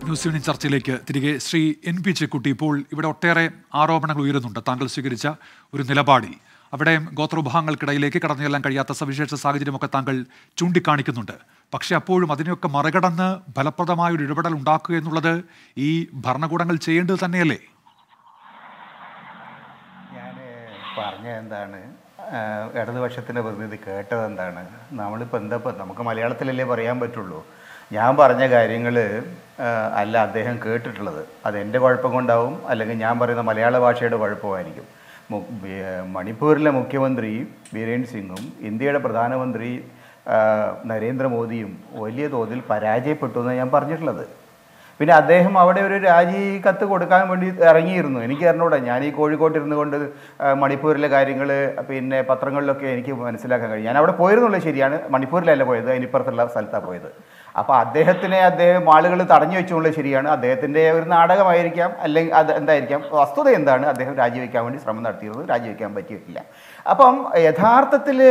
News evening ചർച്ചയിലേക്ക് തിരികെ Shri N P ചെക്കുട്ടി ഇപ്പോൾ ഇവിടെ ഒട്ടേറെ ആരോപണങ്ങൾ ഉയരുന്നുണ്ട് താങ്കൾ സ്വീകരിച്ച ഒരു നിലപാടിൽ അവിടെ ഗോത്രവിഭാഗങ്ങൾക്കിടയിലേക്ക് കടന്നു ചെല്ലാൻ കഴിയാത്ത സവിശേഷ സാഹചര്യമൊക്കെ താങ്കൾ ചൂണ്ടിക്കാണിക്കുന്നുണ്ട് പക്ഷേ അപ്പോഴും അതിനെയൊക്കെ മറികടന്ന് ഫലപ്രദമായ ഒരു ഇടപെടൽ ഉണ്ടാക്കുക എന്നുള്ളത് ഈ ഭരണകൂടങ്ങൾ ചെയ്യേണ്ടത് തന്നെയല്ലേ ഞാൻ പറഞ്ഞ എന്താണ് ആഹ് ഇടതുപക്ഷത്തിൻ്റെ പ്രതിനിധി കേട്ടത് എന്താണ് നമ്മളിപ്പോൾ എന്താ ഇപ്പം നമുക്ക് മലയാളത്തിലല്ലേ പറയാൻ പറ്റുള്ളൂ ഞാൻ പറഞ്ഞ കാര്യങ്ങൾ അല്ല അദ്ദേഹം കേട്ടിട്ടുള്ളത് അത് എൻ്റെ കുഴപ്പം കൊണ്ടാവും അല്ലെങ്കിൽ ഞാൻ പറയുന്ന മലയാള ഭാഷയുടെ കുഴപ്പമായിരിക്കും മു- ബി- മണിപ്പൂരിലെ മുഖ്യമന്ത്രി ബീരേൻ സിംഗും ഇന്ത്യയുടെ പ്രധാനമന്ത്രി ആഹ് നരേന്ദ്രമോദിയും വലിയ തോതിൽ പരാജയപ്പെട്ടു എന്നാണ് ഞാൻ പറഞ്ഞിട്ടുള്ളത് പിന്നെ അദ്ദേഹം അവിടെ ഒരു രാജി കത്ത് കൊടുക്കാൻ വേണ്ടി ഇറങ്ങിയിരുന്നു എനിക്ക് അറിഞ്ഞൂടാ ഞാൻ ഈ കോഴിക്കോട്ട് ഇരുന്നു കൊണ്ട് ആ, മണിപ്പൂരിലെ കാര്യങ്ങൾ പിന്നെ പത്രങ്ങളിലൊക്കെ എനിക്ക് മനസ്സിലാക്കാൻ കഴിയും ഞാൻ അവിടെ പോയിരുന്നുള്ളത് ശരിയാണ് മണിപ്പൂരിലല്ല പോയത് അതിനിപ്പുറത്തുള്ള സ്ഥലത്താണ് പോയത് അപ്പോൾ അദ്ദേഹത്തിനെ അദ്ദേഹം ആളുകൾ തടഞ്ഞു വെച്ചുള്ളത് ശരിയാണ് അദ്ദേഹത്തിൻ്റെ ഒരു നാടകമായിരിക്കാം അല്ലെങ്കിൽ അത് എന്തായിരിക്കാം വസ്തുത എന്താണ് അദ്ദേഹം രാജിവെക്കാൻ വേണ്ടി ശ്രമം നടത്തിയത് രാജിവെക്കാൻ പറ്റിയിട്ടില്ല അപ്പം യഥാർത്ഥത്തിൽ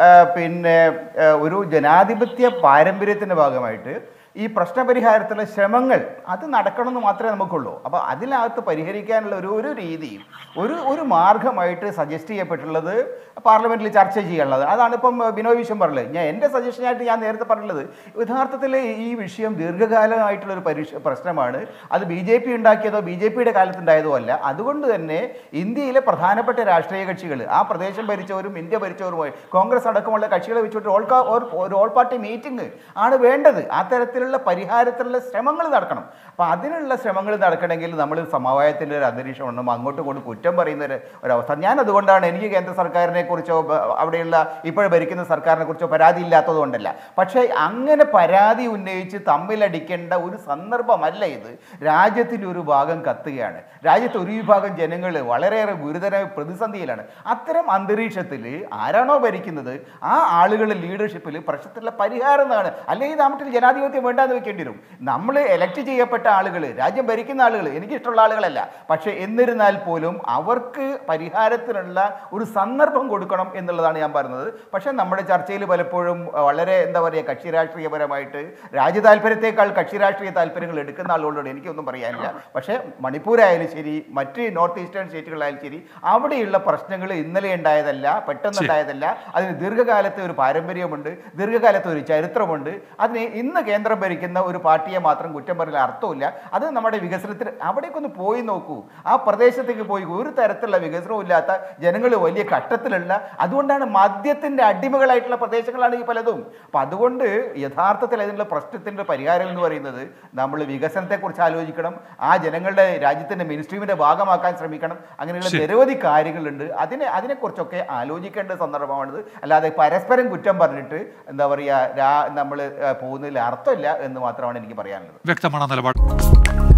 പിന്നെ ആ, ഒരു ജനാധിപത്യ പാരമ്പര്യത്തിൻ്റെ ഭാഗമായിട്ട് ഈ പ്രശ്നപരിഹാരത്തിലുള്ള ശ്രമങ്ങൾ അത് നടക്കണമെന്ന് മാത്രമേ നമുക്കുള്ളൂ അപ്പോൾ അതിനകത്ത് പരിഹരിക്കാനുള്ള ഒരു ഒരു രീതിയും ഒരു ഒരു മാർഗമായിട്ട് സജസ്റ്റ് ചെയ്യപ്പെട്ടുള്ളത് പാർലമെന്റിൽ ചർച്ച ചെയ്യാനുള്ളത് അതാണ് ഇപ്പം ബിനോയ് വിശ്വം പറഞ്ഞത് ഞാൻ എൻ്റെ സജഷനായിട്ട് ഞാൻ നേരത്തെ പറഞ്ഞത് യഥാർത്ഥത്തിൽ ഈ വിഷയം ദീർഘകാലമായിട്ടുള്ള ഒരു പരീക്ഷ പ്രശ്നമാണ് അത് ബി ജെ പി ഉണ്ടാക്കിയതോ ബി ജെ പിയുടെ കാലത്തുണ്ടായതോ അല്ല അതുകൊണ്ട് തന്നെ ഇന്ത്യയിലെ പ്രധാനപ്പെട്ട രാഷ്ട്രീയ കക്ഷികൾ ആ പ്രദേശം ഭരിച്ചവരും ഇന്ത്യ ഭരിച്ചവരുമായി കോൺഗ്രസ് അടക്കമുള്ള കക്ഷികളെ വെച്ചിട്ട് ഓൾ കാ- ഓർ- ഒരു ഓൾ പാർട്ടി മീറ്റിംഗ് ആണ് വേണ്ടത് ആ തരത്തിലുള്ള പരിഹാരത്തിലുള്ള ശ്രമങ്ങൾ നടക്കണം അപ്പോൾ അതിനുള്ള ശ്രമങ്ങൾ നടക്കണമെങ്കിൽ നമ്മൾ സമവായത്തിൻ്റെ ഒരു അന്തരീക്ഷം ഉണ്ടെങ്കിൽ അങ്ങോട്ടും ഇങ്ങോട്ടും കുറ്റം പറയുന്ന ഒരു ഒരവസ്ഥ ഞാൻ അതുകൊണ്ടാണ് എനിക്ക് കേന്ദ്ര സർക്കാരിനെ കുറിച്ചോ ബ- അവിടെയുള്ള ഇപ്പോൾ ഭരിക്കുന്ന സർക്കാരിനെ കുറിച്ചോ പരാതി ഇല്ലാത്തത് കൊണ്ടല്ല പക്ഷേ അങ്ങനെ പരാതി ഉന്നയിച്ച് തമ്മിലടിക്കേണ്ട ഒരു സന്ദർഭമല്ല ഇത് രാജ്യത്തിൻ്റെ ഒരു ഭാഗം കത്തുകയാണ് രാജ്യത്തെ ഒരു വിഭാഗം ജനങ്ങൾ വളരെയേറെ ഗുരുതര പ്രതിസന്ധിയിലാണ് അത്തരം അന്തരീക്ഷത്തിൽ ആരാണോ ഭരിക്കുന്നത് ആ ആളുകളുടെ ലീഡർഷിപ്പിൽ പ്രശ്നത്തിലുള്ള പരിഹാരം എന്നാണ് അല്ലെങ്കിൽ നാട്ടിൽ ജനാധിപത്യം വേണ്ടാന്ന് വെക്കേണ്ടി വരും നമ്മൾ എലക്ട് ചെയ്യപ്പെട്ട ആളുകൾ രാജ്യം ഭരിക്കുന്ന ആളുകൾ എനിക്കിഷ്ടമുള്ള ആളുകളല്ല പക്ഷേ എന്നിരുന്നാൽ പോലും അവർക്ക് പരിഹാരത്തിനുള്ള ഒരു സന്ദർഭം കൊടുക്കണം എന്നുള്ളതാണ് ഞാൻ പറയുന്നത് പക്ഷേ നമ്മുടെ ചർച്ചയിൽ പലപ്പോഴും വളരെ എന്താ പറയുക കക്ഷി രാഷ്ട്രീയപരമായിട്ട് രാജ്യ താല്പര്യത്തെക്കാൾ കക്ഷി രാഷ്ട്രീയ താല്പര്യങ്ങൾ എടുക്കുന്ന ആളുകളോട് എനിക്കൊന്നും പറയാനില്ല പക്ഷേ മണിപ്പൂരായാലും ശരി മറ്റ് നോർത്ത് ഈസ്റ്റേൺ സ്റ്റേറ്റുകളായാലും ശരി അവിടെയുള്ള പ്രശ്നങ്ങൾ ഇന്നലെ ഉണ്ടായതല്ല പെട്ടെന്ന് ഉണ്ടായതല്ല അതിന് ദീർഘകാലത്തെ ഒരു പാരമ്പര്യമുണ്ട് ദീർഘകാലത്തെ ഒരു ചരിത്രമുണ്ട് അതിന് ഇന്ന് കേന്ദ്രം ഭരിക്കുന്ന ഒരു പാർട്ടിയെ മാത്രം കുറ്റം പറയുന്ന അർത്ഥമില്ല അത് നമ്മുടെ വികസനത്തിന് അവിടേക്കൊന്ന് പോയി നോക്കൂ ആ പ്രദേശത്തേക്ക് പോയി ഒരു തരത്തിലുള്ള വികസനവും ഇല്ലാത്ത ജനങ്ങൾ വലിയ ഘട്ടത്തിലുള്ള അതുകൊണ്ടാണ് മദ്യത്തിൻ്റെ അടിമകളായിട്ടുള്ള പ്രദേശങ്ങളാണ് ഈ പലതും അപ്പം അതുകൊണ്ട് യഥാർത്ഥത്തിൽ അതിനുള്ള പ്രശ്നത്തിൻ്റെ പരിഹാരം എന്ന് പറയുന്നത് നമ്മൾ വികസനത്തെക്കുറിച്ച് ആലോചിക്കണം ആ ജനങ്ങളുടെ രാജ്യത്തിൻ്റെ മിനിസ്ട്രീമിൻ്റെ ഭാഗമാക്കാൻ ശ്രമിക്കണം അങ്ങനെയുള്ള ശരി. നിരവധി കാര്യങ്ങളുണ്ട് അതിനെ അതിനെക്കുറിച്ചൊക്കെ ആലോചിക്കേണ്ട സന്ദർഭമാണിത് അല്ലാതെ പരസ്പരം കുറ്റം പറഞ്ഞിട്ട് എന്താ പറയുക നമ്മൾ പോകുന്നതിൽ അർത്ഥമില്ല എന്ന് മാത്രമാണ് എനിക്ക് പറയാനുള്ളത് വ്യക്തമാണ് ആ നിലപാട്